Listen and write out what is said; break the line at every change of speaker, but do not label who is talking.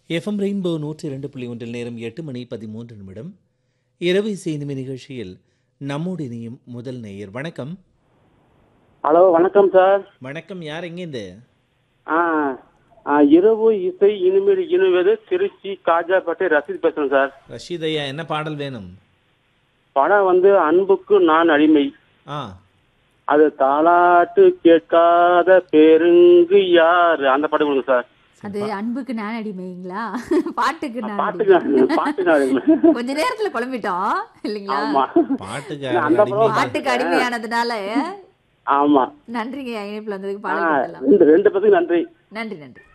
FM rainbow நூற்றி இரண்டு புள்ளி ஒன்றில் நேரம் எட்டு மணி பதிமூன்று நிமிடம் இரவு செய்திமை நிகழ்ச்சியில் நம்மோடு இணையும் முதல் நேயர் வணக்கம்
ஹலோ வணக்கம் சார்
வணக்கம் யார் எங்கேருந்து
ஆ ஆ, இரவு இசை இனிமேல் இனிவது திருச்சி காஜாப்பேட்டை ரசீத் பேசுறேன் சார்
ரஷீத் ஐயா என்ன பாடல் வேணும்
படம் வந்து அன்புக்கு நான் அடிமை
ஆ
அது தாலாட்டு கேட்காத பெருங்கு யாரு அந்த படம் கொடுங்க சார்
அது அன்புக்கு நான் அடிமைங்களா பாட்டுக்கு நான்
பாட்டுக்கு
அடிமை.
பாட்டுக்கு நான் அடிமை.
கொஞ்ச நேரத்துல குழம்பிட்டோம் இல்லைங்களா
ஆமா
பாட்டுக்கு
அந்த
அடிமை
படம்
பாட்டுக்கு அடிமையானதுனால
ஆமா
நன்றிங்க இணைப்புல வந்ததுக்கு
ஆ,
பாடல் கொடுத்துடலாம்
ரெண்டு ரெண்டு பேத்துக்கு நன்றி
நன்றி நன்றி